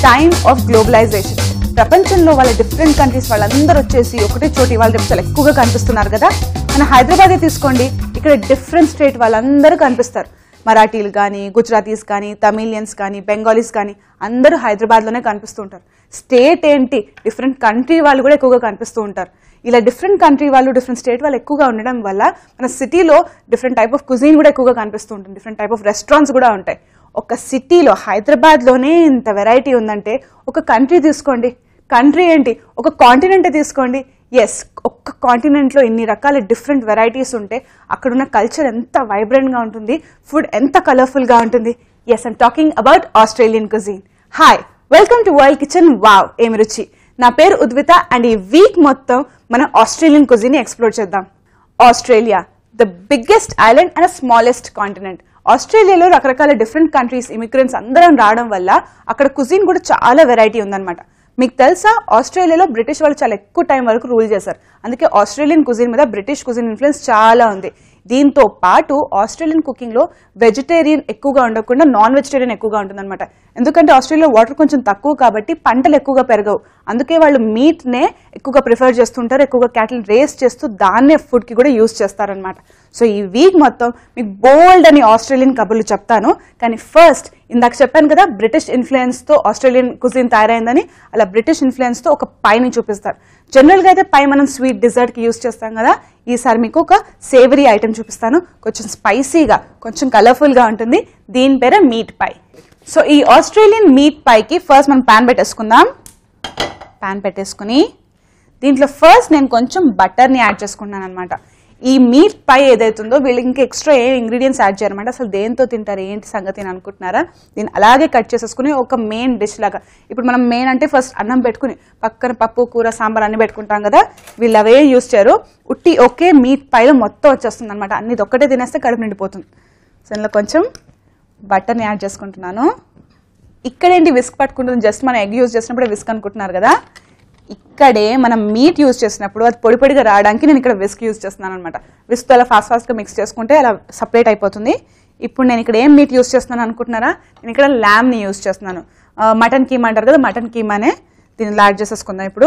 Time of globalisation ప్రపంచంలో వాళ్ళ different countries వాళ్ళందరూ వచ్చేసి ఒకటే చోటి వాళ్ళ చాలా ఎక్కువగా కనిపిస్తున్నారు కదా మన హైదరాబాదే తీసుకోండి ఇక్కడ డిఫరెంట్ స్టేట్ వాళ్ళందరూ కనిపిస్తారు మరాఠీలు కానీ గుజరాతీస్ కానీ తమిళియన్స్ కానీ బెంగాలీస్ కానీ అందరూ హైదరాబాద్లోనే కనిపిస్తూ ఉంటారు స్టేట్ ఏంటి డిఫరెంట్ కంట్రీ వాళ్ళు కూడా ఎక్కువగా కనిపిస్తూ ఉంటారు ఇలా డిఫరెంట్ కంట్రీ వాళ్ళు డిఫరెంట్ స్టేట్ వాళ్ళు ఎక్కువగా ఉండడం వల్ల మన సిటీలో డిఫరెంట్ టైప్ ఆఫ్ కుజీన్ కూడా ఎక్కువగా కనిపిస్తూ ఉంటుంది డిఫరెంట్ టైప్ ఆఫ్ రెస్టారెంట్స్ కూడా ఉంటాయి ఒక సిటీలో హైదరాబాద్లోనే ఇంత వెరైటీ ఉందంటే ఒక కంట్రీ తీసుకోండి కంట్రీ ఏంటి ఒక కాంటినెంట్ తీసుకోండి ఎస్ ఒక్క కాంటినెంట్లో ఇన్ని రకాల డిఫరెంట్ వెరైటీస్ ఉంటే అక్కడున్న కల్చర్ ఎంత వైబ్రెంట్గా ఉంటుంది ఫుడ్ ఎంత కలర్ఫుల్గా ఉంటుంది yes I'm talking about Australian cuisine hi welcome to World Kitchen wow ఏమి రుచి నా పేరు ఉద్విత అండ్ ఈ వీక్ మొత్తం మనం ఆస్ట్రేలియన్ కుజీని ఎక్స్ప్లోర్ చేద్దాం Australia the biggest island and smallest continent ఆస్ట్రేలియాలో రకరకాల డిఫరెంట్ కంట్రీస్ ఇమిగ్రెంట్స్ అందరం రావడం వల్ల అక్కడ కుజిన్ కూడా చాలా వెరైటీ ఉందన్నమాట మీకు తెలుసా ఆస్ట్రేలియాలో బ్రిటిష్ వాళ్ళు చాలా ఎక్కువ టైం వరకు రూల్ చేశారు అందుకే ఆస్ట్రేలియన్ కుజిన్ మీద బ్రిటిష్ కుజిన్ ఇన్ఫ్లుయెన్స్ చాలా ఉంది దీంతో పాటు ఆస్ట్రేలియన్ కుకింగ్ లో వెజిటేరియన్ ఎక్కువగా ఉండకుండా నాన్ వెజిటేరియన్ ఎక్కువగా ఉంటుందన్నమాట ఎందుకంటే ఆస్ట్రేలియా వాటర్ కొంచెం తక్కువ కాబట్టి పంటలు ఎక్కువగా పెరగవు అందుకే వాళ్ళు మీట్ నే ఎక్కువగా ప్రిఫర్ చేస్తుంటారు ఎక్కువగా క్యాటిల్ రేస్ చేస్తూ దాన్నే ఫుడ్ కి కూడా యూస్ చేస్తారనమాట సో ఈ వీక్ మొత్తం మీకు బోల్డ్ అని ఆస్ట్రేలియన్ కబుర్లు చెప్తాను కానీ ఫస్ట్ ఇందాక చెప్పాను కదా బ్రిటిష్ ఇన్ఫ్లుయెన్స్ తో ఆస్ట్రేలియన్ కుజిన్ తయారైందని అలా బ్రిటిష్ ఇన్ఫ్లుయెన్స్ తో ఒక పైని చూపిస్తారు జనరల్ గా అయితే పై మనం స్వీట్ డిజర్ట్ కి యూస్ చేస్తాం కదా ఈసారి మీకు ఒక సేవరీ ఐటమ్ చూపిస్తాను కొంచెం స్పైసీగా కొంచెం కలర్ఫుల్ గా ఉంటుంది దీని పేరే మీట్ పై సో ఈ ఆస్ట్రేలియన్ మీట్ పైకి ఫస్ట్ మనం ప్యాన్ పెట్టేసుకుందాం ప్యాన్ పెట్టేసుకుని దీంట్లో ఫస్ట్ నేను కొంచెం బటర్ని యాడ్ చేసుకున్నాను అనమాట ఈ మీట్ పై ఏదైతుందో వీళ్ళకి ఇంకా ఎక్స్ట్రా ఏ ఇంగ్రీడియంట్స్ యాడ్ చేయరన్నమాట అసలు దేంతో తింటారు ఏంటి సంగతి అని అనుకుంటున్నారా దీన్ని అలాగే కట్ చేసేసుకుని ఒక మెయిన్ డిష్ లాగా ఇప్పుడు మనం మెయిన్ అంటే ఫస్ట్ అన్నం పెట్టుకుని పక్కన పప్పు కూర సాంబార్ అన్ని పెట్టుకుంటాం కదా వీళ్ళు అవే యూస్ చేయరు ఉట్టి ఒకే మీట్ పైలో మొత్తం వచ్చేస్తుంది అనమాట అన్ని ఇది ఒక్కటే తినేస్తే కడుపు నిండిపోతుంది సో ఇందులో కొంచెం బటర్ని యాడ్ చేసుకుంటున్నాను ఇక్కడేంటి విస్క్ పట్టుకుంటుంది జస్ట్ మనం ఎగ్ యూజ్ చేసినప్పుడు విస్క్ అనుకుంటున్నారు కదా ఇక్కడే మనం మీట్ యూజ్ చేసినప్పుడు అది పొడి పొడిగా రావడానికి నేను ఇక్కడ విస్క్ యూజ్ చేస్తున్నాను అనమాట విస్క్ అలా ఫాస్ట్ ఫాస్ట్గా మిక్స్ చేసుకుంటే అలా సపరేట్ అయిపోతుంది ఇప్పుడు నేను ఇక్కడ ఏం మీట్ యూజ్ చేస్తున్నాను అనుకుంటున్నారా నేను ఇక్కడ ల్యామ్ని యూజ్ చేస్తున్నాను మటన్ కీమా అంటారు కదా మటన్ కీమానే దీన్ని యాడ్ చేసేసుకుందాం ఇప్పుడు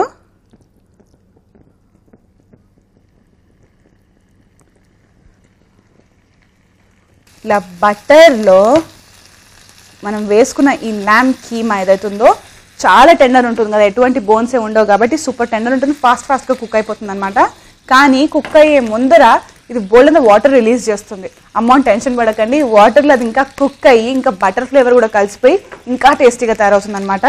ఇలా బటర్లో మనం వేసుకున్న ఈ ల్యామ్ కీమా ఏదైతే ఉందో చాలా టెండర్ ఉంటుంది కదా ఎటువంటి బోన్స్ ఏ ఉండవు కాబట్టి సూపర్ టెండర్ ఉంటుంది ఫాస్ట్ ఫాస్ట్గా కుక్ అయిపోతుంది అనమాట కానీ కుక్ అయ్యే ముందర ఇది బోల్డ్ వాటర్ రిలీజ్ చేస్తుంది అమౌంట్ టెన్షన్ పడకండి వాటర్లో అది ఇంకా కుక్ అయ్యి ఇంకా బటర్ ఫ్లేవర్ కూడా కలిసిపోయి ఇంకా టేస్టీగా తయారవుతుంది అనమాట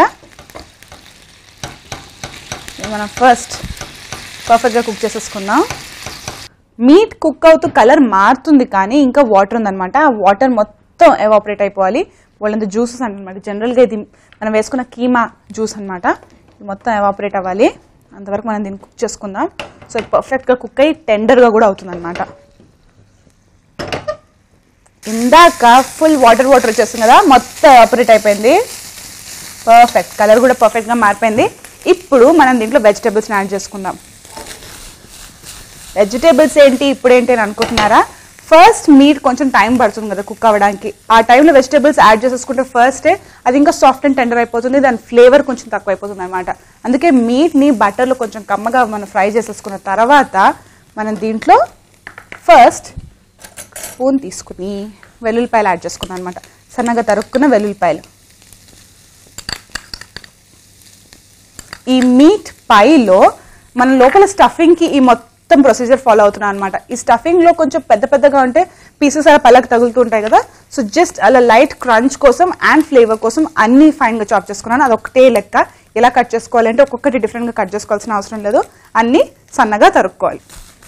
మనం ఫస్ట్ పర్ఫెక్ట్గా కుక్ చేసేసుకుందాం మీట్ కుక్ అవుతూ కలర్ మారుతుంది కానీ ఇంకా వాటర్ ఉందన్నమాట ఆ వాటర్ మొత్తం ఎవాపరేట్ అయిపోవాలి వాళ్ళంత జ్యూసెస్ అనమాట జనరల్గా ఇది మనం వేసుకున్న కీమా జ్యూస్ అనమాట మొత్తం ఎవాపరేట్ అవ్వాలి అంతవరకు మనం దీన్ని కుక్ చేసుకుందాం సో ఇది పర్ఫెక్ట్గా కుక్ అయ్యి టెండర్గా కూడా అవుతుంది అనమాట ఇందాక ఫుల్ వాటర్ వాటర్ వచ్చేస్తుంది కదా మొత్తం ఎవాపరేట్ అయిపోయింది పర్ఫెక్ట్ కలర్ కూడా పర్ఫెక్ట్గా మారిపోయింది ఇప్పుడు మనం దీంట్లో వెజిటేబుల్స్ని యాడ్ చేసుకుందాం వెజిటేబుల్స్ ఏంటి ఇప్పుడు ఏంటి అని అనుకుంటున్నారా ఫస్ట్ మీట్ కొంచెం టైం పడుతుంది కదా కుక్ అవ్వడానికి ఆ టైంలో వెజిటేబుల్స్ యాడ్ చేసేసుకుంటే ఫస్టే అది ఇంకా సాఫ్ట్ అండ్ టెండర్ అయిపోతుంది దాని ఫ్లేవర్ కొంచెం తక్కువ అయిపోతుంది అనమాట అందుకే మీట్ని బటర్లో కొంచెం కమ్మగా మనం ఫ్రై చేసేసుకున్న తర్వాత మనం దీంట్లో ఫస్ట్ స్పూన్ తీసుకుని వెల్లుల్లిపాయలు యాడ్ చేసుకున్నాం అనమాట సన్నగా తరుక్కున్న వెల్లుల్లిపాయలు ఈ మీట్ పైలో మన లోపల స్టఫింగ్కి ఈ మొత్తం ప్రొసీజర్ ఫాలో అవుతున్నాం అనమాట ఈ స్టఫింగ్లో కొంచెం పెద్ద పెద్దగా ఉంటే పీసెస్ అలా పళ్ళకి తగులుతూ ఉంటాయి కదా సో జస్ట్ అలా లైట్ క్రంచ్ కోసం అండ్ ఫ్లేవర్ కోసం అన్ని ఫైన్గా చాప్ చేసుకున్నాను అది ఒకటే లెక్క ఎలా కట్ చేసుకోవాలంటే ఒక్కొక్కటి డిఫరెంట్గా కట్ చేసుకోవాల్సిన అవసరం లేదు అన్నీ సన్నగా తరుక్కోవాలి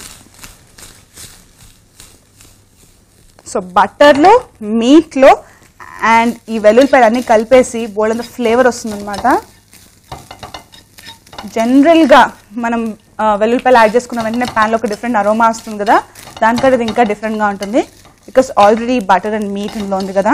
సో బటర్లో మీట్లో అండ్ ఈ వెల్లుల్లిపాయలు అన్నీ కలిపేసి బోల్డంత ఫ్లేవర్ వస్తుందన్నమాట జనరల్గా మనం ఆ, వెల్లుల్లిపాయలు యాడ్ చేసుకున్న వెంటనే ప్యాన్లో ఒక డిఫరెంట్ అరోమా వస్తుంది కదా దానికంటే ఇది ఇంకా డిఫరెంట్గా ఉంటుంది because already butter and meat ఇందులో ఉంది కదా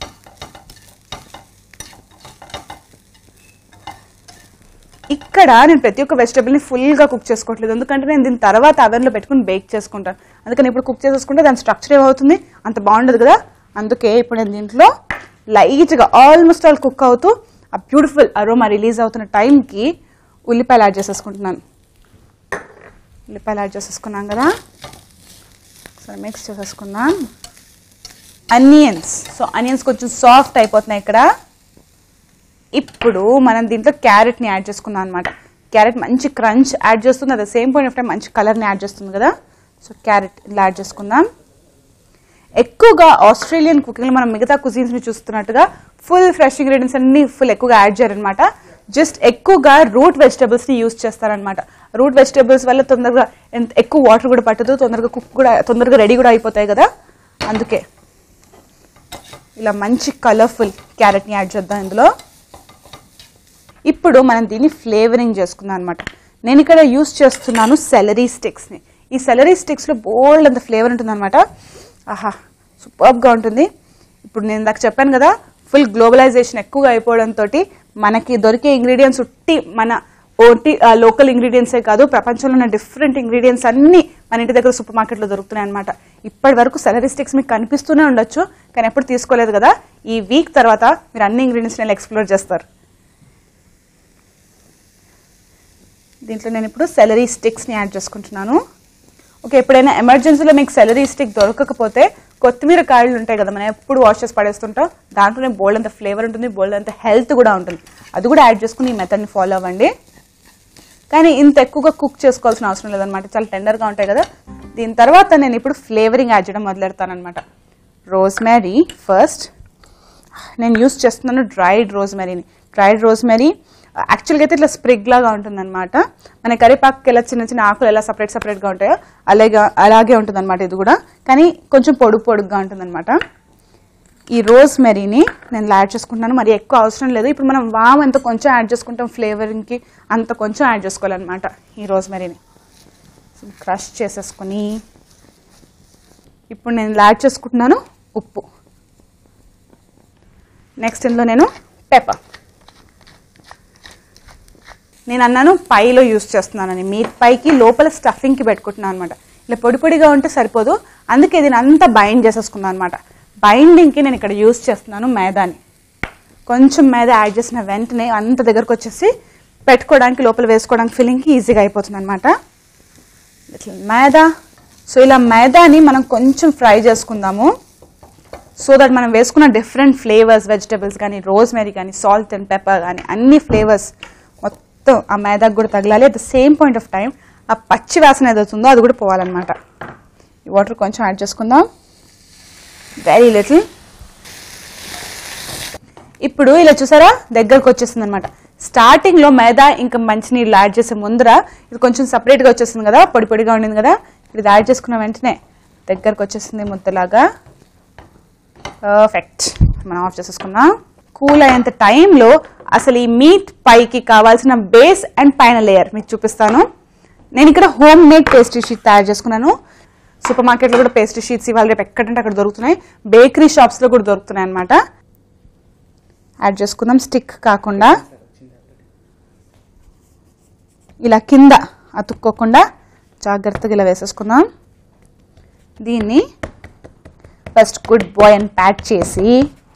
ఇక్కడ నేను ప్రతి ఒక్క వెజిటబుల్ని ఫుల్గా కుక్ చేసుకోవట్లేదు ఎందుకంటే నేను దీని తర్వాత అవెన్లో పెట్టుకుని బేక్ చేసుకుంటాను అందుకని ఇప్పుడు కుక్ చేసేసుకుంటే దాని స్ట్రక్చర్ ఏమవుతుంది అంత బాగుండదు కదా అందుకే ఇప్పుడు నేను దీంట్లో లైట్గా ఆల్మోస్ట్ ఆల్ కుక్ అవుతూ ఆ బ్యూటిఫుల్ అరోమా రిలీజ్ అవుతున్న టైంకి ఉల్లిపాయలు యాడ్ చేసేసుకుంటున్నాను ఉల్లిపాయలు యాడ్ చేసేసుకున్నాం కదా సరే మిక్స్ చేసేసుకుందాం అనియన్స్ సో అనియన్స్ కొంచెం సాఫ్ట్ అయిపోతున్నాయి ఇక్కడ ఇప్పుడు మనం దీంట్లో క్యారెట్ని యాడ్ చేసుకుందాం అనమాట క్యారెట్ మంచి క్రంచ్ యాడ్ చేస్తుంది at the same point of time మంచి కలర్ని యాడ్ చేస్తుంది కదా సో క్యారెట్ ఇలా యాడ్ చేసుకుందాం ఎక్కువగా ఆస్ట్రేలియన్ కుకింగ్లో మనం మిగతా కుజిన్స్ని చూస్తున్నట్టుగా ఫుల్ ఫ్రెష్ ఇంగ్రీడియంట్స్ అన్ని ఫుల్ ఎక్కువగా యాడ్ చేయరనమాట జస్ట్ ఎక్కువగా రూట్ వెజిటబుల్స్ని యూస్ చేస్తారనమాట రూట్ వెజిటబుల్స్ వల్ల తొందరగా ఎంత ఎక్కువ వాటర్ కూడా పట్టదు తొందరగా కుక్ కూడా తొందరగా రెడీ కూడా అయిపోతాయి కదా అందుకే ఇలా మంచి కలర్ఫుల్ క్యారెట్ని యాడ్ చేద్దాం ఇందులో ఇప్పుడు మనం దీన్ని ఫ్లేవరింగ్ చేసుకుందాం అనమాట నేను ఇక్కడ యూస్ చేస్తున్నాను సెలరీ స్టిక్స్ని ఈ సెలరీ స్టిక్స్లో బోల్డ్ అంత ఫ్లేవర్ ఉంటుందన్నమాట ఆహా సూపర్గా ఉంటుంది ఇప్పుడు నేను ఇందాక చెప్పాను కదా ఫుల్ గ్లోబలైజేషన్ ఎక్కువగా అయిపోవడంతో మనకి దొరికే ఇంగ్రీడియంట్స్ ఉట్టి మన ఓటి లోకల్ ఇంగ్రీడియంట్సే కాదు ప్రపంచంలో ఉన్న డిఫరెంట్ ఇంగ్రీడియంట్స్ అన్నీ మన ఇంటి దగ్గర సూపర్ మార్కెట్లో దొరుకుతున్నాయి అనమాట ఇప్పటి వరకు సెలరీ స్టిక్స్ మీకు కనిపిస్తూనే ఉండొచ్చు కానీ ఎప్పుడు తీసుకోలేదు కదా ఈ వీక్ తర్వాత మీరు అన్ని ఇంగ్రీడియంట్స్ నేను ఎక్స్ప్లోర్ చేస్తారు దీంట్లో నేను ఇప్పుడు సెలరీ స్టిక్స్ని యాడ్ చేసుకుంటున్నాను ఓకే ఎప్పుడైనా ఎమర్జెన్సీలో మీకు సెలరీ స్టిక్ దొరకకపోతే కొత్తిమీర కాయలు ఉంటాయి కదా మనం ఎప్పుడు వాష్ చేసి పడేస్తుంటాం దాంట్లోనే బోల్డ్ అంత ఫ్లేవర్ ఉంటుంది బోల్డ్ అంత హెల్త్ కూడా ఉంటుంది అది కూడా యాడ్ చేసుకుని ఈ మెథడ్ని ఫాలో అవ్వండి కానీ ఇంత ఎక్కువగా కుక్ చేసుకోవాల్సిన అవసరం లేదనమాట చాలా టెండర్గా ఉంటాయి కదా దీని తర్వాత నేను ఇప్పుడు ఫ్లేవరింగ్ యాడ్ చేయడం మొదలెడతానమాట రోజ్మెరీ ఫస్ట్ నేను యూస్ చేస్తున్నాను డ్రైడ్ రోజ్మెరీని డ్రైడ్ రోజ్మెరీ యాక్చువల్గా అయితే ఇట్లా స్ప్రిగ్ లాగా ఉంటుందన్నమాట మన కరివేపాకుకి ఎలా చిన్న చిన్న ఆకులు ఎలా సపరేట్ సపరేట్గా ఉంటాయో అలాగే అలాగే ఉంటుందన్నమాట ఇది కూడా కానీ కొంచెం పొడుగు పొడుగ్గా ఉంటుందన్నమాట ఈ రోజ్ మెరీని నేను యాడ్ చేసుకుంటున్నాను మరి ఎక్కువ అవసరం లేదు ఇప్పుడు మనం వామ్ ఎంత కొంచెం యాడ్ చేసుకుంటాం ఫ్లేవరింగ్కి అంత కొంచెం యాడ్ చేసుకోవాలన్నమాట ఈ రోజ్ మెరీని క్రష్ చేసేసుకొని ఇప్పుడు నేను యాడ్ చేసుకుంటున్నాను ఉప్పు నెక్స్ట్ ఇందులో నేను పెప్పర్ నేను అన్నాను పైలో యూస్ చేస్తున్నానని మీట్ పైకి లోపల స్టఫింగ్కి పెట్టుకుంటున్నాను అనమాట ఇలా పొడి పొడిగా ఉంటే సరిపోదు అందుకే దీని అంతా బైండ్ చేసేసుకున్నాను అనమాట బైండింగ్కి నేను ఇక్కడ యూస్ చేస్తున్నాను మైదాని కొంచెం మైదా యాడ్ చేసిన వెంటనే అంత దగ్గరకు వచ్చేసి పెట్టుకోవడానికి లోపల వేసుకోవడానికి ఫిల్లింగ్కి ఈజీగా అయిపోతుంది అనమాట ఇట్లా మైదా సో ఇలా మైదాని మనం కొంచెం ఫ్రై చేసుకుందాము సో దట్ మనం వేసుకున్న డిఫరెంట్ ఫ్లేవర్స్ వెజిటబుల్స్ కానీ రోజ్మెరీ కానీ సాల్ట్ అండ్ పెప్పర్ కానీ అన్ని ఫ్లేవర్స్ మొత్తం ఆ మైదాకు కూడా తగలాలి at the same point of time ఆ పచ్చి వాసన ఏదవుతుందో అది కూడా పోవాలన్నమాట ఈ వాటర్ కొంచెం యాడ్ చేసుకుందాం వెరీ లిటిల్ ఇప్పుడు ఇలా చూసారా దగ్గరకు వచ్చేస్తుంది అనమాట స్టార్టింగ్ లో మైదా ఇంకా మంచినీళ్ళు యాడ్ చేసే ముందర ఇది కొంచెం సపరేట్ గా వచ్చేస్తుంది కదా పొడి పొడిగా ఉండింది కదా ఇది యాడ్ చేసుకున్న వెంటనే దగ్గరకు వచ్చేస్తుంది ముద్దలాగా పర్ఫెక్ట్ మనం ఆఫ్ చేసేసుకున్నాం కూల్ అయ్యేంత టైంలో అసలు ఈ మీట్ పైకి కావాల్సిన బేస్ అండ్ పైన లేయర్ మీకు చూపిస్తాను నేను ఇక్కడ హోమ్ మేడ్ పేస్ట్రీ షీట్ తయారు చేసుకున్నాను సూపర్ మార్కెట్లో కూడా పేస్ట్రీ షీట్స్ ఇవాళ రేపు ఎక్కడంటే అక్కడ దొరుకుతున్నాయి బేకరీ షాప్స్లో కూడా దొరుకుతున్నాయి అనమాట యాడ్ చేసుకుందాం స్టిక్ కాకుండా ఇలా కింద అతుక్కోకుండా జాగ్రత్తగా ఇలా వేసేసుకుందాం దీన్ని ఫస్ట్ గుడ్ బాయ్ అని ప్యాక్ చేసి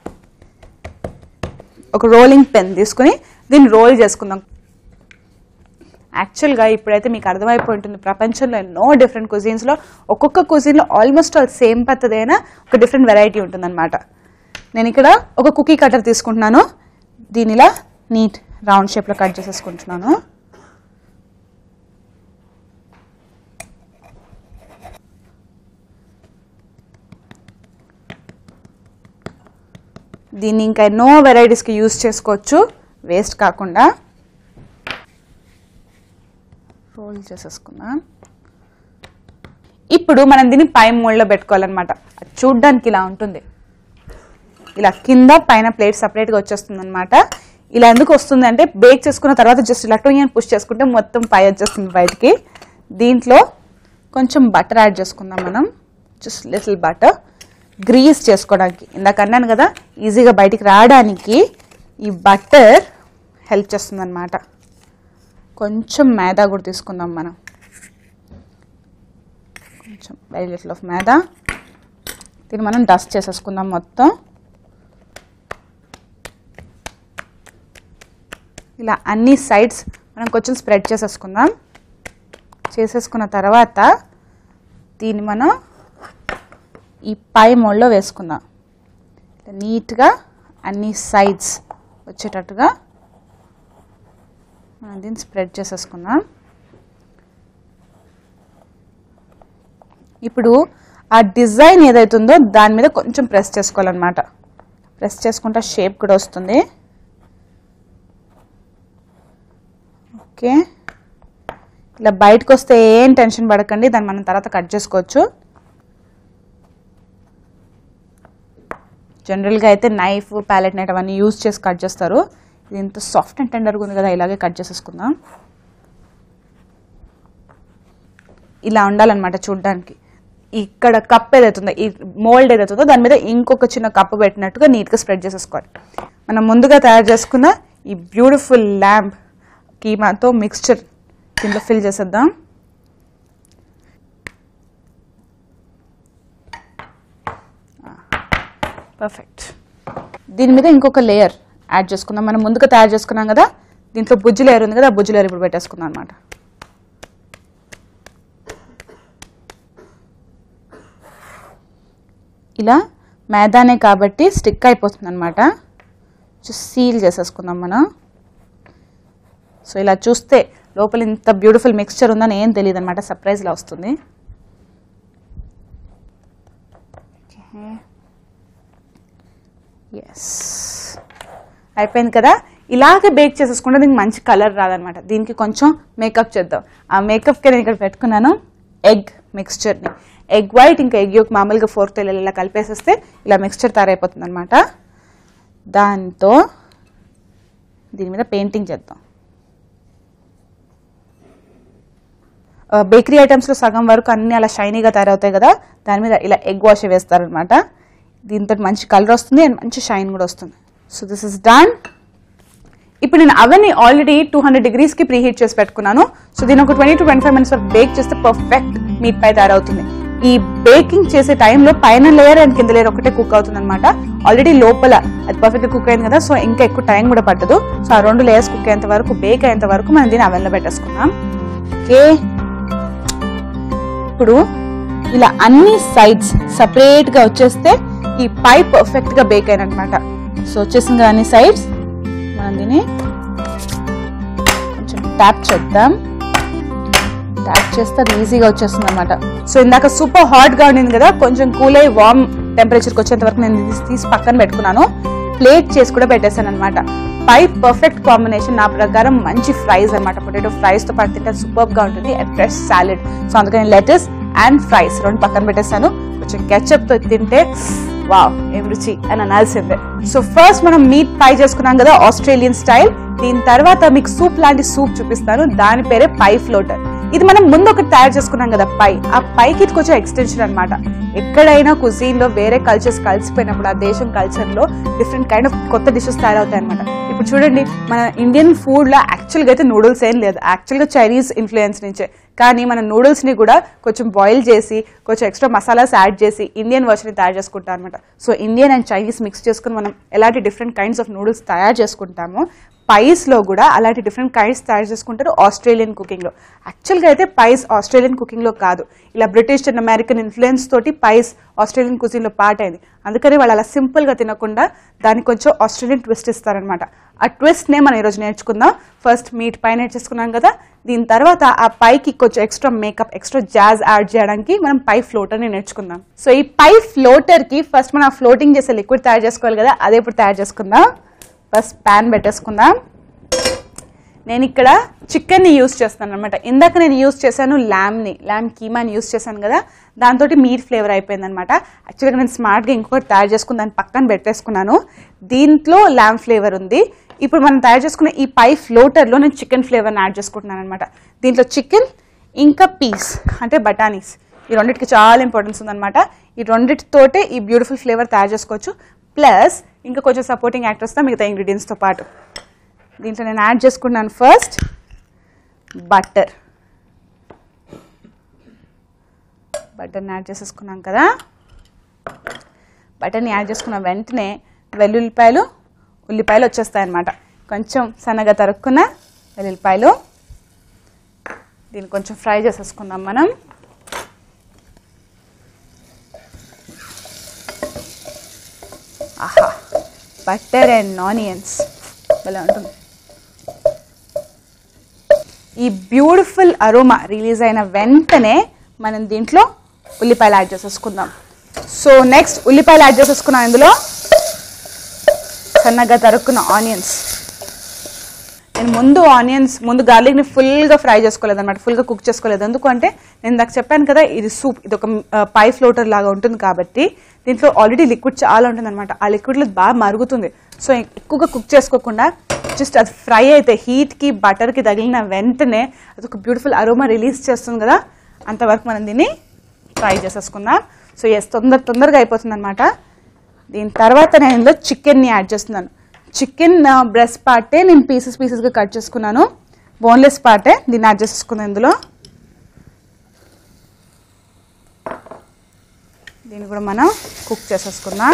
ఒక రోలింగ్ పెన్ తీసుకుని దీన్ని రోల్ చేసుకుందాం యాక్చువల్గా ఇప్పుడైతే మీకు అర్థమైపోయి ఉంటుంది ప్రపంచంలో ఎన్నో డిఫరెంట్ కుజీన్స్లో ఒక్కొక్క కుజీన్లో ఆల్మోస్ట్ ఆల్ సేమ్ పద్ధతైనా ఒక డిఫరెంట్ వెరైటీ ఉంటుందన్నమాట నేను ఇక్కడ ఒక కుకీ కటర్ తీసుకుంటున్నాను దీని ఇలా నీట్ రౌండ్ షేప్లో కట్ చేసేసుకుంటున్నాను దీన్ని ఇంకా ఎన్నో వెరైటీస్కి యూస్ చేసుకోవచ్చు వేస్ట్ కాకుండా రోల్ చేసేసుకుందాం ఇప్పుడు మనం దీన్ని పై మోల్డ్లో పెట్టుకోవాలన్నమాట అది చూడ్డానికి ఇలా ఉంటుంది ఇలా కింద పైన ప్లేట్ సపరేట్గా వచ్చేస్తుంది అనమాట ఇలా ఎందుకు వస్తుంది అంటే బేక్ చేసుకున్న తర్వాత జస్ట్ ఇలా టోయన్ పుష్ చేసుకుంటే మొత్తం పై వచ్చేస్తుంది బయటికి దీంట్లో కొంచెం బటర్ యాడ్ చేసుకుందాం మనం జస్ట్ లిటిల్ బటర్ గ్రీస్ చేసుకోవడానికి ఇందాక అన్నాను కదా ఈజీగా బయటికి రావడానికి ఈ బటర్ హెల్ప్ చేస్తుంది అనమాట కొంచెం మైదా కూడా తీసుకుందాం మనం కొంచెం వెరీ లిటిల్ ఆఫ్ మైదా దీన్ని మనం డస్ట్ చేసేసుకుందాం మొత్తం ఇలా అన్ని సైడ్స్ మనం కొంచెం స్ప్రెడ్ చేసేసుకుందాం చేసేసుకున్న తర్వాత దీన్ని మనం ఈ పై మోడ్లో వేసుకుందాం ఇట్లా నీట్గా అన్ని సైడ్స్ వచ్చేటట్టుగా మనం దీన్ని స్ప్రెడ్ చేసేసుకుందాం ఇప్పుడు ఆ డిజైన్ ఏదైతుందో దాని మీద కొంచెం ప్రెస్ చేసుకోవాలన్నమాట ప్రెస్ చేసుకుంటే షేప్ కూడా వస్తుంది ఓకే ఇలా బయటకు వస్తే ఏం టెన్షన్ పడకండి దాన్ని మనం తర్వాత కట్ చేసుకోవచ్చు జనరల్గా అయితే నైఫ్ ప్యాలెట్ నైట్ అవన్నీ యూజ్ చేసి కట్ చేస్తారు ఇది ఇంత సాఫ్ట్ అండ్ టెండర్గా ఉంది కదా ఇలాగే కట్ చేసేసుకుందాం ఇలా ఉండాలన్నమాట చూడడానికి ఇక్కడ కప్ ఏదైతుందో ఈ మోల్డ్ ఏదైతుందో దాని మీద ఇంకొక చిన్న కప్పు పెట్టినట్టుగా నీట్గా స్ప్రెడ్ చేసేసుకోవాలి మనం ముందుగా తయారు చేసుకున్న ఈ బ్యూటిఫుల్ ల్యాంప్ కీమాతో మిక్స్చర్ దీంట్లో ఫిల్ చేసేద్దాం పర్ఫెక్ట్ దీని మీద ఇంకొక లేయర్ యాడ్ చేసుకుందాం మనం ముందుగా తయారు చేసుకున్నాం కదా దీంట్లో బుజ్జి లేయర్ ఉంది కదా ఆ బుజ్జి లేయర్ ఇప్పుడు పెట్టేసుకుందాం అనమాట ఇలా మైదానే కాబట్టి స్టిక్ అయిపోతుంది అనమాట సీల్ చేసేసుకుందాం మనం సో ఇలా చూస్తే లోపల ఇంత బ్యూటిఫుల్ మిక్స్చర్ ఉందని ఏం తెలియదు అనమాట సర్ప్రైజ్లా వస్తుంది ఎస్ అయిపోయింది కదా ఇలాగే బేక్ చేసేసుకుంటే దీనికి మంచి కలర్ రాదనమాట దీనికి కొంచెం మేకప్ చేద్దాం ఆ మేకప్కి నేను ఇక్కడ పెట్టుకున్నాను ఎగ్ మిక్స్చర్ని ఎగ్ వైట్ ఇంకా ఎగ్ యొక్క మామూలుగా ఫోర్త్ ఇలా కలిపేసేస్తే ఇలా మిక్స్చర్ తయారైపోతుంది అనమాట దాంతో దీని మీద పెయింటింగ్ చేద్దాం బేకరీ ఐటమ్స్లో సగం వరకు అన్ని అలా షైనీగా తయారవుతాయి కదా దాని మీద ఇలా ఎగ్ వాష్ వేస్తారనమాట దీంతో మంచి కలర్ వస్తుంది అండ్ మంచి షైన్ కూడా వస్తుంది సో దిస్ ఇస్ డన్ ఇప్పుడు నేను అవన్నీ ఆల్రెడీ టూ హండ్రెడ్ డిగ్రీస్కి ప్రీ హీట్ చేసి పెట్టుకున్నాను సో దీని ఒక twenty to twenty five minutes వరకు బేక్ చేస్తే పర్ఫెక్ట్ మీట్ పై తయారవుతుంది ఈ బేకింగ్ చేసే టైంలో పైన లేయర్ అండ్ కింద లేయర్ ఒకటే కుక్ అవుతుంది అనమాట ఆల్రెడీ లోపల అది పర్ఫెక్ట్ కుక్ అయింది కదా సో ఇంకా ఎక్కువ టైం కూడా పట్టదు సో ఆ రెండు లేయర్స్ కుక్ అయ్యేంత వరకు బేక్ అయ్యేంత వరకు మనం దీన్ని అవెన్లో పెట్టేసుకుందాం ఓకే ఇప్పుడు ఇలా అన్ని సైడ్స్ సపరేట్ గా వచ్చేస్తే ఈ పై పర్ఫెక్ట్ గా బేక్ అయినమాట సో వచ్చేసింది కదా అన్ని సైడ్స్ మనం దీన్ని కొంచెం ట్యాప్ చేద్దాం ట్యాప్ చేస్తే అది ఈజీగా వచ్చేస్తుంది అనమాట సో ఇందాక సూపర్ హాట్ గా ఉండింది కదా కొంచెం కూల్ అయ్యి వార్మ్ టెంపరేచర్కి వచ్చేంత వరకు నేను తీసి తీసి పక్కన పెట్టుకున్నాను ప్లేట్ చేసి కూడా పెట్టేశాను అనమాట పై పర్ఫెక్ట్ కాంబినేషన్ నా ప్రకారం మంచి ఫ్రైస్ అనమాట పొటాటో ఫ్రైస్ తో పాటు తింటే సూపర్ గా ఉంటుంది అండ్ ఫ్రెష్ సాలెడ్ సో అందుకని లెటర్స్ అండ్ ఫ్రైస్ రెండు పక్కన పెట్టేశాను కొంచెం ketchup తో తింటే వావ్ ఏం రుచి అని అనాల్సిందే సో ఫస్ట్ మనం మీట్ పై చేసుకున్నాం కదా ఆస్ట్రేలియన్ స్టైల్ దీని తర్వాత మీకు సూప్ లాంటి సూప్ చూపిస్తాను దాని పేరే పై ఫ్లోటర్ ఇది మనం ముందు ఒకటి తయారు చేసుకున్నాం కదా పై ఆ పైకి ఇది కొంచెం ఎక్స్టెన్షన్ అన్నమాట ఎక్కడైనా కుజీన్ లో వేరే కల్చర్స్ కలిసిపోయినప్పుడు ఆ దేశం కల్చర్ లో డిఫరెంట్ కైండ్ ఆఫ్ కొత్త డిషెస్ తయారవుతాయి అనమాట ఇప్పుడు చూడండి మన ఇండియన్ ఫుడ్ లో యాక్చువల్ గా అయితే నూడిల్స్ ఏం లేదు యాక్చువల్ గా చైనీస్ ఇన్ఫ్లుయెన్స్ నుంచే కానీ మన నూడిల్స్ ని కూడా కొంచెం బాయిల్ చేసి కొంచెం ఎక్స్ట్రా మసాలాస్ యాడ్ చేసి ఇండియన్ వర్షన్ తయారు చేసుకుంటాం అనమాట so Indian and Chinese mix చేసుకుని మనం ఎలాంటి డిఫరెంట్ కైండ్స్ ఆఫ్ నూడిల్స్ తయారు చేసుకుంటామో పైస్ లో కూడా అలాంటి డిఫరెంట్ కైండ్స్ తయారు చేసుకుంటారు ఆస్ట్రేలియన్ కుకింగ్ లో యాక్చువల్గా అయితే పైస్ ఆస్ట్రేలియన్ కుకింగ్ లో కాదు ఇలా బ్రిటిష్ అండ్ అమెరికన్ ఇన్ఫ్లుయెన్స్ తోటి పైస్ ఆస్ట్రేలియన్ కుకింగ్ లో పార్ట్ అయింది అందుకని వాళ్ళు అలా సింపుల్ గా తినకుండా దానికి కొంచెం ఆస్ట్రేలియన్ ట్విస్ట్ ఇస్తారనమాట ఆ ట్విస్ట్ నే మనం ఈరోజు నేర్చుకుందాం ఫస్ట్ మీట్ పై నేర్చేసుకున్నాం కదా దీని తర్వాత ఆ పైకి కొంచెం extra makeup extra jazz add చేయడానికి మనం పై ఫ్లోటర్ ని నేర్చుకుందాం సో ఈ పై ఫ్లోటర్ కి ఫస్ట్ మనం ఫ్లోటింగ్ చేసే లిక్విడ్ తయారు చేసుకోవాలి కదా అదే ఇప్పుడు తయారు చేసుకుందాం ఫస్ట్ ప్యాన్ పెట్టేసుకుందాం నేను ఇక్కడ చికెన్ని యూస్ చేస్తాను అనమాట ఇందాక నేను యూస్ చేశాను ల్యామ్ని ల్యామ్ కీమాని యూస్ చేశాను కదా దాంతో మీట్ ఫ్లేవర్ అయిపోయింది అనమాట యాక్చువల్గా నేను స్మార్ట్గా ఇంకొకటి తయారు చేసుకుని దాన్ని పక్కన పెట్టేసుకున్నాను దీంట్లో ల్యామ్ ఫ్లేవర్ ఉంది ఇప్పుడు మనం తయారు చేసుకున్న ఈ పై ఫ్లోటర్లో నేను చికెన్ ఫ్లేవర్ని యాడ్ చేసుకుంటున్నాను అనమాట దీంట్లో చికెన్ ఇంకా పీస్ అంటే బటానీస్ ఈ రెండింటికి చాలా ఇంపార్టెన్స్ ఉందన్నమాట ఈ రెండింటితోటే ఈ బ్యూటిఫుల్ ఫ్లేవర్ తయారు చేసుకోవచ్చు ప్లస్ ఇంకా కొంచెం సపోర్టింగ్ యాక్టర్స్తో మిగతా ఇంగ్రీడియంట్స్తో పాటు దీంట్లో నేను యాడ్ చేసుకున్నాను ఫస్ట్ బటర్ బటర్ని యాడ్ చేసేసుకున్నాం కదా బటర్ని యాడ్ చేసుకున్న వెంటనే వెల్లుల్లిపాయలు ఉల్లిపాయలు వచ్చేస్తాయి అనమాట కొంచెం సన్నగా తరుక్కున్న వెల్లుల్లిపాయలు దీన్ని కొంచెం ఫ్రై చేసేసుకుందాం మనం ఆహా బటర్ అండ్ ఆనియన్స్ ఇలా ఉంటుంది ఈ బ్యూటిఫుల్ అరోమా రిలీజ్ అయిన వెంటనే మనం దీంట్లో ఉల్లిపాయలు యాడ్ చేసేసుకుందాం సో నెక్స్ట్ ఉల్లిపాయలు యాడ్ చేసేసుకున్నాం ఇందులో సన్నగా తరుక్కున్న ఆనియన్స్ నేను ముందు ఆనియన్స్ ముందు గార్లిక్ని ఫుల్గా ఫ్రై చేసుకోలేదు అనమాట ఫుల్గా కుక్ చేసుకోలేదు ఎందుకంటే నేను ఇందాక చెప్పాను కదా ఇది సూప్ ఇది ఒక పై ఫ్లోటర్ లాగా ఉంటుంది కాబట్టి దీంట్లో ఆల్రెడీ లిక్విడ్ చాలా ఉంటుంది అనమాట ఆ లిక్విడ్లో బాగా మరుగుతుంది సో ఎక్కువగా కుక్ చేసుకోకుండా జస్ట్ అది ఫ్రై అయితే హీట్కి బటర్కి తగిలిన వెంటనే అది ఒక బ్యూటిఫుల్ అరోమా రిలీజ్ చేస్తుంది కదా అంతవరకు మనం దీన్ని ఫ్రై చేసేసుకుందాం సో ఎస్ తొందర తొందరగా అయిపోతుంది అనమాట దీని తర్వాత నేను ఇందులో చికెన్ని యాడ్ చేస్తున్నాను చికెన్ బ్రెస్ట్ పార్టే నేను పీసెస్ పీసెస్గా కట్ చేసుకున్నాను బోన్లెస్ పార్టే దీన్ని యాడ్ చేసేసుకున్నాను ఇందులో దీన్ని కూడా మనం కుక్ చేసేసుకుందాం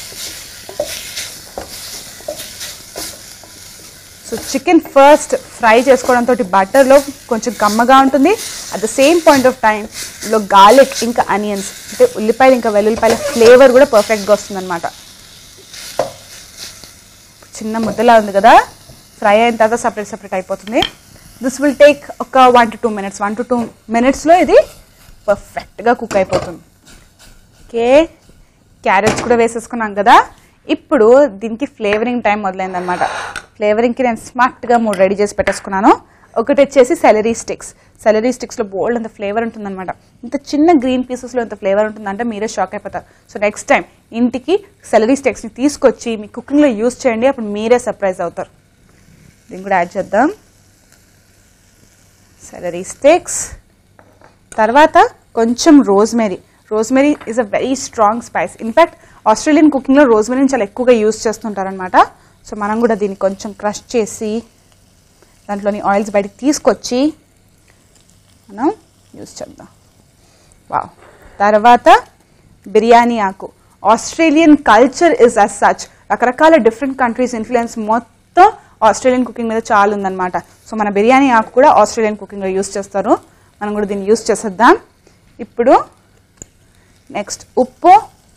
సో చికెన్ ఫస్ట్ ఫ్రై చేసుకోవడంతో బటర్లో కొంచెం కమ్మగా ఉంటుంది at the same point of time ఇందులో గార్లిక్ ఇంకా అనియన్స్ అంటే ఉల్లిపాయలు ఇంకా వెల్లుల్లిపాయల ఫ్లేవర్ కూడా పర్ఫెక్ట్గా వస్తుంది అనమాట చిన్న ముద్దలా ఉంది కదా ఫ్రై అయిన తర్వాత సపరేట్ సపరేట్ అయిపోతుంది దిస్ విల్ టేక్ ఒక one to two minutes one to two మినిట్స్లో ఇది పర్ఫెక్ట్గా కుక్ అయిపోతుంది ఓకే క్యారెట్స్ కూడా వేసేసుకున్నాం కదా ఇప్పుడు దీనికి ఫ్లేవరింగ్ టైం మొదలైందనమాట ఫ్లేవరింగ్కి నేను స్మార్ట్గా మూడు రెడీ చేసి పెట్టేసుకున్నాను ఒకటి వచ్చేసి సెలరీ స్టిక్స్ సెలరీ స్టిక్స్లో బోల్డ్ అంత ఫ్లేవర్ ఉంటుందన్నమాట ఇంత చిన్న గ్రీన్ పీసెస్లో ఎంత ఫ్లేవర్ ఉంటుందంటే మీరే షాక్ అయిపోతారు సో నెక్స్ట్ టైం ఇంటికి సెలరీ స్టిక్స్ని తీసుకొచ్చి మీ కుకింగ్లో యూస్ చేయండి అప్పుడు మీరే సర్ప్రైజ్ అవుతారు దీన్ని కూడా యాడ్ చేద్దాం సెలరీ స్టిక్స్ తర్వాత కొంచెం rosemary rosemary is a very strong spice in fact Australian కుకింగ్లో రోజ్మెరీని చాలా ఎక్కువగా యూస్ చేస్తుంటారనమాట సో మనం కూడా దీన్ని కొంచెం క్రష్ చేసి దాంట్లోని ఆయిల్స్ బయటికి తీసుకొచ్చి మనం యూస్ చేద్దాం వావ్ తర్వాత బిర్యానీ ఆకు Australian culture is as such రకరకాల డిఫరెంట్ కంట్రీస్ ఇన్ఫ్లుయెన్స్ మొత్తం ఆస్ట్రేలియన్ కుకింగ్ మీద చాలా ఉందన్నమాట సో మన బిర్యానీ ఆకు కూడా ఆస్ట్రేలియన్ కుకింగ్లో యూస్ చేస్తారు మనం కూడా దీన్ని యూస్ చేసేద్దాం ఇప్పుడు నెక్స్ట్ ఉప్పు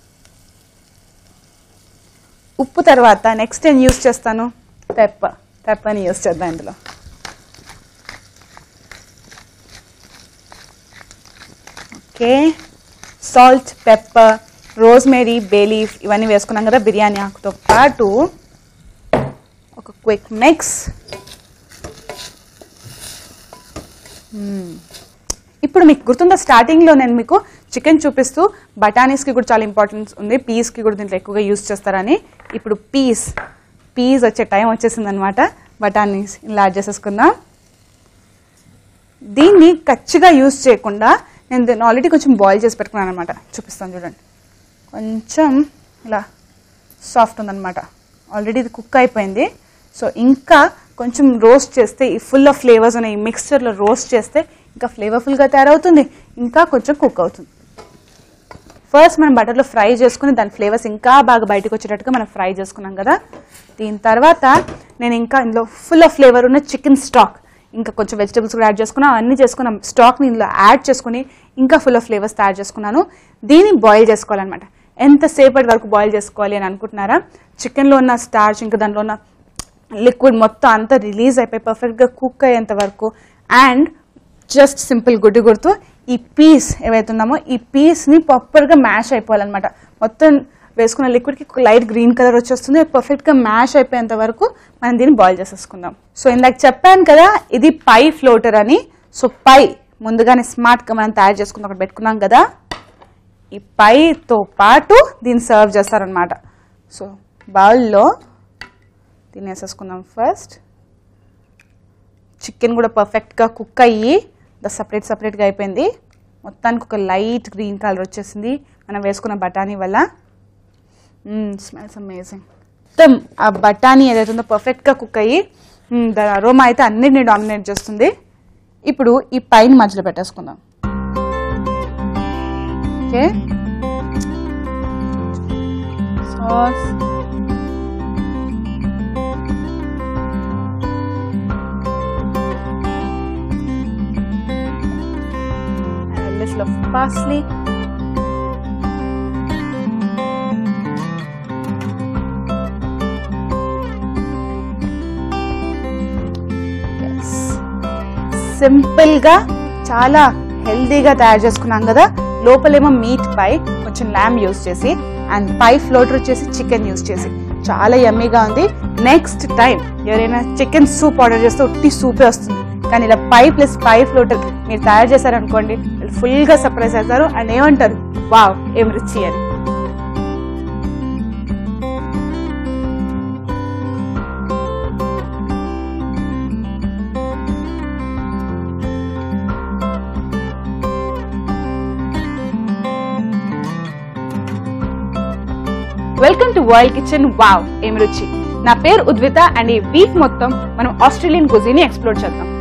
ఉప్పు తర్వాత నెక్స్ట్ నేను యూస్ చేస్తాను పెప్ప పెప్పని యూస్ చేద్దాం ఇందులో okay salt pepper rosemary bay leaf ఇవన్నీ వేసుకున్నాం కదా బిర్యానీ ఆకుతో పాటు ఒక క్విక్ మిక్స్ ఇప్పుడు మీకు గుర్తుందా స్టార్టింగ్లో నేను మీకు చికెన్ చూపిస్తూ బఠానీస్కి కూడా చాలా ఇంపార్టెన్స్ ఉంది పీస్కి కూడా దీంట్లో ఎక్కువగా యూస్ చేస్తారని ఇప్పుడు పీస్ పీస్ వచ్చే టైం వచ్చేసింది అనమాట బఠానీస్ ఇలా యాడ్ చేసేసుకుందాం దీన్ని కచ్చిగా యూస్ చేయకుండా నేను దీన్ని ఆల్రెడీ కొంచెం బాయిల్ చేసి పెట్టుకున్నాను అనమాట చూపిస్తాను చూడండి కొంచెం ఇలా సాఫ్ట్ ఉందన్నమాట ఆల్రెడీ ఇది కుక్ అయిపోయింది సో ఇంకా కొంచెం రోస్ట్ చేస్తే ఈ ఫుల్ ఆఫ్ ఫ్లేవర్స్ ఉన్నాయి ఈ మిక్స్చర్లో రోస్ట్ చేస్తే ఇంకా ఫ్లేవర్ఫుల్గా తయారవుతుంది ఇంకా కొంచెం కుక్ అవుతుంది ఫస్ట్ మనం బటర్లో ఫ్రై చేసుకుని దాని ఫ్లేవర్స్ ఇంకా బాగా బయటకు వచ్చేటట్టుగా మనం ఫ్రై చేసుకున్నాం కదా దీని తర్వాత నేను ఇంకా ఇందులో ఫుల్ ఆఫ్ ఫ్లేవర్ ఉన్న చికెన్ స్టాక్ ఇంకా కొంచెం వెజిటబుల్స్ కూడా యాడ్ చేసుకున్నాం అన్ని చేసుకున్నాం స్టాక్ని ఇందులో యాడ్ చేసుకుని ఇంకా ఫుల్ ఆఫ్ ఫ్లేవర్స్ తయారు చేసుకున్నాను దీన్ని బాయిల్ చేసుకోవాలన్నమాట ఎంతసేపటి వరకు బాయిల్ చేసుకోవాలి అని అనుకుంటున్నారా చికెన్లో ఉన్న స్టార్చ్ ఇంకా దాంట్లో ఉన్న లిక్విడ్ మొత్తం అంతా రిలీజ్ అయిపోయి పర్ఫెక్ట్గా కుక్ అయ్యేంత వరకు అండ్ జస్ట్ సింపుల్ గుడ్డి గుర్తు ఈ పీస్ ఏవైతున్నామో ఈ పీస్ని ప్రాపర్గా మ్యాష్ అయిపోవాలన్నమాట మొత్తం వేసుకున్న లిక్విడ్కి లైట్ గ్రీన్ కలర్ వచ్చేస్తుంది పర్ఫెక్ట్గా మ్యాష్ అయిపోయేంత వరకు మనం దీన్ని బాయిల్ చేసేసుకుందాం సో ఇందాక చెప్పాను కదా ఇది పై ఫ్లోటర్ అని సో పై ముందుగానే స్మార్ట్గా మనం తయారు చేసుకుని ఒకటి పెట్టుకున్నాం కదా ఈ పైతో పాటు దీన్ని సర్వ్ చేస్తారనమాట సో బౌల్లో దీన్ని వేసేసుకుందాం ఫస్ట్ చికెన్ కూడా పర్ఫెక్ట్గా కుక్ అయ్యి ద సపరేట్ సపరేట్గా అయిపోయింది మొత్తానికి ఒక లైట్ గ్రీన్ కలర్ వచ్చేసింది మనం వేసుకున్న బఠానీ వల్ల స్మెల్స్ అమేజింగ్ మొత్తం ఆ బఠానీ ఏదైతే ఉందో పర్ఫెక్ట్గా కుక్ అయ్యి మ్మ్, దాని అరోమా అయితే అన్నిటిని డామినేట్ చేస్తుంది ఇప్పుడు ఈ పైన మధ్యలో పెట్టేసుకుందాం okay sauce little of parsley. Yes. Simple గా చాలా హెల్దీగా తయారు చేసుకున్నాం కదా లోపలేమో మీట్ పై కొంచెం ల్యామ్ యూస్ చేసి అండ్ పై ఫ్లోటర్ వచ్చేసి చికెన్ యూస్ చేసి చాలా యమ్మీగా ఉంది నెక్స్ట్ టైం ఎవరైనా చికెన్ సూప్ ఆర్డర్ చేస్తే ఉట్టి సూపే వస్తుంది కానీ ఇలా పై ప్లస్ పై ఫ్లోటర్ మీరు తయారు చేశారనుకోండి ఫుల్ గా సర్ప్రైజ్ అవుతారు అండ్ ఏమంటారు వావ్ ఏం రుచి అని welcome to World Kitchen wow ఏం రుచి నా పేరు ఉద్విత అండ్ ఈ వీక్ మొత్తం మనం ఆస్ట్రేలియన్ కుజీని ఎక్స్ప్లోర్ చేద్దాం